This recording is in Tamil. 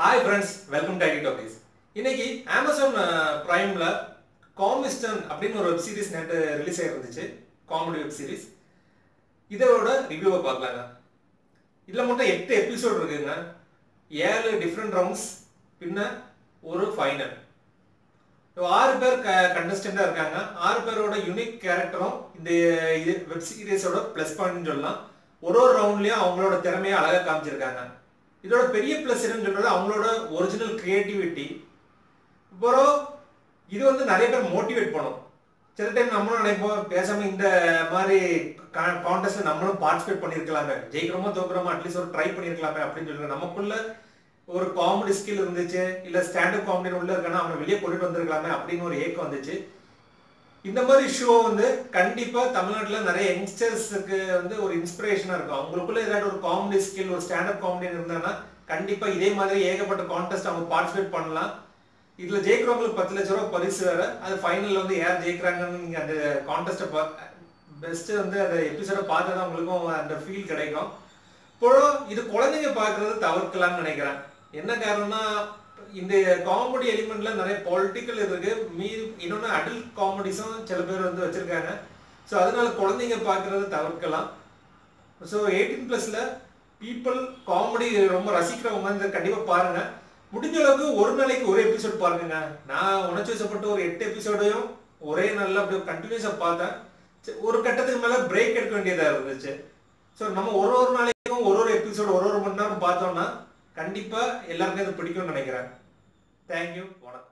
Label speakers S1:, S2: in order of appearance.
S1: ஹாய் ஃப்ரெண்ட்ஸ் வெல்கம் டு ஐடி டாபிஸ் இன்னைக்கு அமேசான் பிரைம்ல காமிஸ்டன் அப்படின்னு ஒரு வெப் சீரிஸ் நேற்று ரிலீஸ் ஆயிருந்துச்சு காமெடி வெப் சீரிஸ் இதோட ரிவ்யூவை பார்க்கலாங்க இதில் மட்டும் எட்டு எபிசோட் இருக்குங்க ஏழு டிஃப்ரெண்ட் ரவுண்ட்ஸ் பின்ன ஒரு ஃபைனல் ஆறு பேர் கண்டஸ்டண்டாக இருக்காங்க ஆறு பேரோட யூனிக் கேரக்டரும் இந்த இது வெப் சீரிஸோட ப்ளஸ் பாயிண்ட் சொல்லலாம் ஒரு ஒரு ரவுண்ட்லயும் அவங்களோட திறமையை அழகாக காமிச்சிருக்காங்க இதோட பெரிய ப்ளஸ் என்னன்னு சொல்றது அவங்களோட ஒரிஜினல் கிரியேட்டிவிட்டி அப்புறம் இது வந்து நிறைய பேர் மோட்டிவேட் பண்ணும் சில டைம் நம்மளும் நினைப்போம் பேசாம இந்த மாதிரி கான்டெஸ்ட்ல நம்மளும் பார்ட்டிசிபேட் பண்ணியிருக்கலாமே ஜெயிக்கிறோமோ தோக்குறோமோ அட்லீஸ்ட் ஒரு ட்ரை பண்ணியிருக்கலாமே அப்படின்னு சொல்லிட்டு நமக்குள்ள ஒரு காமெடி ஸ்கில் இருந்துச்சு இல்ல ஸ்டாண்டப் காமெடி உள்ள இருக்கனா அவனை வெளியே கொண்டுட்டு வந்திருக்கலாமே அப்படின்னு ஒரு ஏக்கம் வந்துச்சு இந்த மாதிரி ஷோ வந்து கண்டிப்பா தமிழ்நாட்டுல நிறைய யங்ஸ்டர்ஸுக்கு வந்து ஒரு இன்ஸ்பிரேஷனா இருக்கும் அவங்களுக்குள்ள ஏதாவது ஒரு காமெடி ஸ்கில் ஒரு ஸ்டாண்டப் காமெடி இருந்தாங்கன்னா கண்டிப்பா இதே மாதிரி ஏகப்பட்ட கான்டெஸ்ட் அவங்க பார்ட்டிசிபேட் பண்ணலாம் இதுல ஜெயிக்கிறவங்களுக்கு பத்து லட்ச ரூபா பரிசு வேற அது ஃபைனல்ல வந்து யார் ஜெயிக்கிறாங்கன்னு நீங்க அந்த கான்டெஸ்ட்டை பெஸ்ட் வந்து அந்த எபிசோட பார்த்தா தான் உங்களுக்கும் அந்த ஃபீல் கிடைக்கும் இப்போ இது குழந்தைங்க பார்க்கறது தவிர்க்கலாம்னு நினைக்கிறேன் என்ன காரணம்னா இந்த காமெடி எலிமெண்ட்ல நிறைய பொலிட்டிக்கல் இருக்கு மீ இன்னொன்று அடல்ட் காமெடிஸும் சில பேர் வந்து வச்சிருக்காங்க ஸோ அதனால குழந்தைங்க பார்க்கறது தவிர்க்கலாம் ஸோ எயிட்டீன் பிளஸ்ல பீப்புள் காமெடி ரொம்ப ரசிக்கிறவங்க வந்து கண்டிப்பாக பாருங்க முடிஞ்ச அளவுக்கு ஒரு நாளைக்கு ஒரு எபிசோட் பாருங்க நான் உணர்ச்சி வசப்பட்டு ஒரு எட்டு எபிசோடையும் ஒரே நாளில் அப்படியே கண்டினியூஸாக பார்த்தேன் ஒரு கட்டத்துக்கு மேலே பிரேக் எடுக்க வேண்டியதாக இருந்துச்சு ஸோ நம்ம ஒரு ஒரு நாளைக்கும் ஒரு ஒரு எபிசோடு ஒரு ஒரு மணி நேரம் பார்த்தோம்னா கண்டிப்பாக எல்லாருக்கும் இது பிடிக்கும்னு நினைக்கிறேன் தேங்க்யூ வணக்கம்